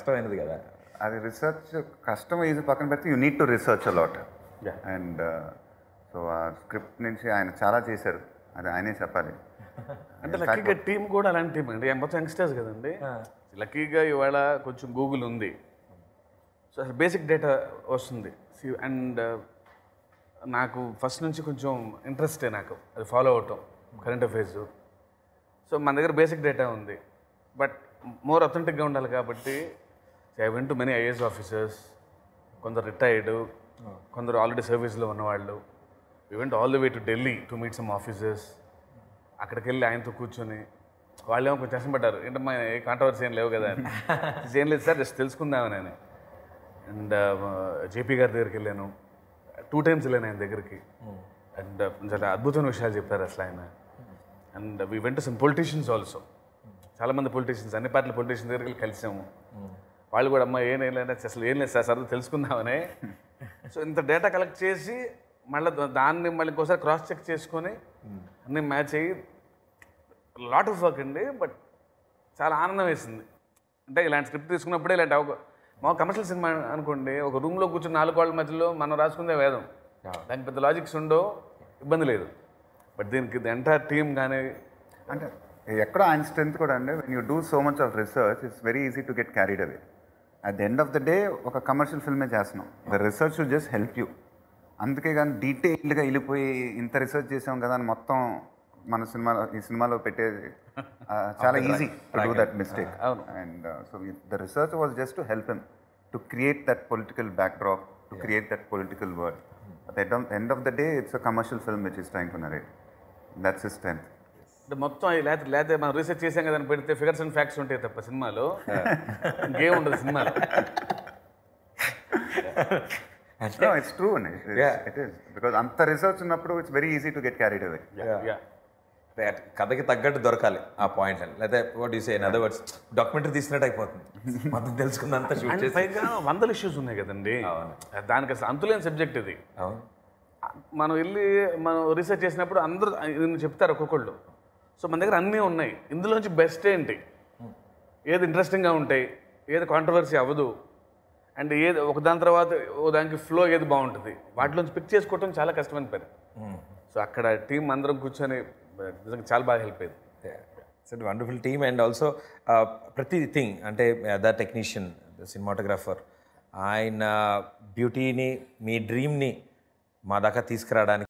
కష్టమైనది కదా అది రీసెర్చ్ కష్టం ఈజీ పక్కన పెడితే you need to research a lot and so ఆ స్క్రిప్ట్ నుంచి ఆయన చాలా చేశారు అది ఆయనే చెప్పాలి అంటే లక్కీగా టీం కూడా అలాంటి టీం అండి మొత్తం యంగ్స్టర్స్ కదండి లక్కీగా ఇవాళ కొంచెం గూగుల్ ఉంది సో అసలు బేసిక్ డేటా వస్తుంది అండ్ నాకు ఫస్ట్ నుంచి కొంచెం ఇంట్రెస్టే నాకు అది ఫాలో అవటం కరెంట్ అఫైర్స్ సో మన దగ్గర బేసిక్ డేటా ఉంది బట్ మోర్ అథెంటిక్గా ఉండాలి కాబట్టి I went to many IAS officers కొందరు రిటైర్డ్ కొందరు ఆల్రెడీ సర్వీస్లో ఉన్నవాళ్ళు I went all the way to Delhi to meet some officers అక్కడికి వెళ్ళి ఆయనతో కూర్చొని వాళ్ళేమో కొంచెం టెన్షన్ పడ్డారు ఏంటమ్మా ఏ కాంట్రవర్సీ ఏం లేవు కదా అని ఏం లేదు సార్ జస్ట్ తెలుసుకుందామని అని అండ్ జేపీ గారి దగ్గరికి వెళ్ళాను టూ టైమ్స్ వెళ్ళాను ఆయన దగ్గరికి అండ్ చాలా అద్భుతమైన విషయాలు చెప్పారు అసలు ఆయన and we went some politicians also చాలామంది పొలిటీషియన్స్ అన్ని పార్టీల పొలిటీషియన్స్ దగ్గరికి వెళ్ళి కలిసాము వాళ్ళు కూడా అమ్మ ఏం లేదు అసలు ఏం లేదు సార్ సరదా తెలుసుకుందామని సో ఇంత డేటా కలెక్ట్ చేసి మళ్ళీ దాన్ని మళ్ళీ ఇంకోసారి క్రాస్ చెక్ చేసుకొని అన్నీ మ్యాచ్ అయ్యి లాట్ ఆఫ్ వర్క్ అండి బట్ చాలా ఆనందం వేసింది అంటే ఇలాంటి స్క్రిప్ట్ తీసుకున్నప్పుడే ఇలాంటి అవక మా కమర్షియల్ సినిమా అనుకోండి ఒక రూమ్లో కూర్చుని నాలుగు వాళ్ళ మధ్యలో మనం రాసుకుందే వేదం దానికి పెద్ద లాజిక్స్ ఉండో ఇబ్బంది లేదు బట్ దీనికి ఎంటైర్ టీమ్ కానీ అంటే ఎక్కడో ఆయన స్ట్రెంత్ కూడా అండి when you do so much of research it's very easy to get carried away at the end of the day ఒక కమర్షియల్ ఫిల్మే చేస్తున్నాం the research should just help you అందుకే కానీ డీటెయిల్డ్గా వెళ్ళిపోయి ఇంత రీసెర్చ్ చేసాం కదా అని మొత్తం మన సినిమాలో ఈ సినిమాలో పెట్టేది ఆ, చాలా easy to do that mistake and so the research was just to help him to create that political backdrop to create that political world at end of the day it's a commercial film which is trying to narrate that's is strength అంటే మొత్తం అవి లేకపోతే లేకపోతే మనం research చేసాం కదా అని పెడితే ఫిగర్స్ అండ్ ఫ్యాక్ట్స్ ఉంటాయి తప్ప సినిమాలో ఇంకేం ఉండదు సినిమాలో అంటే No, it's true. It is. Yeah. It is. Because అంత రిసర్చ్ ఉన్నప్పుడు it's very easy to get carried away yeah that కథకి తగ్గట్టు దొరకాలి ఆ పాయింట్ అని లేదా what you say in other words documentary తీసినట్టు అయిపోతుంది మనం తెలుసుకున్నంత షూట్ అండ్ చేసి పైగా వందల ఇష్యూస్ ఉన్నాయి కదండి దానికి అసలు అంతులేని సబ్జెక్ట్ ఇది అవును మనం వెళ్ళి మనం రీసెర్చ్ చేసినప్పుడు అందరూ ఇది చెప్తారు ఒక్కొక్కళ్ళు సో మన దగ్గర అన్నీ ఉన్నాయి ఇందులోంచి బెస్ట్ ఏంటి ఏది ఇంట్రెస్టింగ్గా ఉంటాయి ఏది కాంట్రవర్సీ అవ్వదు అండ్ ఏది ఒక దాని తర్వాత ఓ దానికి ఫ్లో ఏది బాగుంటుంది వాటిలోంచి పిక్ చేసుకోవటం చాలా కష్టమైన పని సో అక్కడ టీం అందరం కూర్చొని నిజంగా చాలా బాగా హెల్ప్ అయింది it's wonderful team and also ప్రతి థింగ్ అంటే ద టెక్నీషియన్ ద సినిమాటోగ్రాఫర్ ఆయన బ్యూటీని మీ డ్రీమ్ని మా దాకా తీసుకురావడానికి